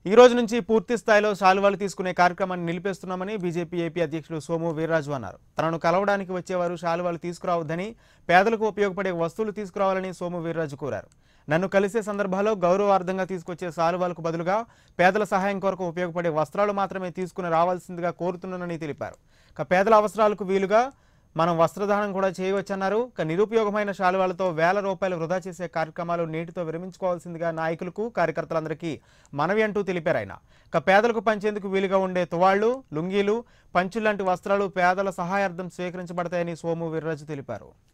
ఈ రోజు నుంచి పూర్తి స్థాయిలో శాలువాలు తీసుకునే కార్యక్రమాన్ని నిలిపేస్తున్నామని బీజేపీ ఏపీ అధ్యక్షుడు సోము వీర్రాజు అన్నారు తనను కలవడానికి వచ్చేవారు శాలువాలు తీసుకురావద్దని పేదలకు ఉపయోగపడే వస్తువులు తీసుకురావాలని సోము వీర్రాజు కోరారు నన్ను కలిసే సందర్భాల్లో గౌరవార్థంగా తీసుకొచ్చే శాలువాలకు బదులుగా పేదల సహాయం కొరకు ఉపయోగపడే వస్త్రాలు మాత్రమే తీసుకుని రావాల్సిందిగా కోరుతున్నానని తెలిపారు ఇక పేదల అవసరాలకు వీలుగా మనం వస్త్రదానం కూడా చేయవచ్చన్నారు ఇక నిరుపయోగమైన శాలువాలతో వేల రూపాయలు వృధా చేసే కార్యక్రమాలు నేటితో విరమించుకోవాల్సిందిగా నాయకులకు కార్యకర్తలందరికీ మనవి అంటూ తెలిపారు ఆయన ఇక పేదలకు పంచేందుకు వీలుగా ఉండే తువాళ్లు లుంగీలు పంచులు లాంటి వస్త్రాలు పేదల సహాయార్థం స్వీకరించబడతాయని సోము వీర్రాజు తెలిపారు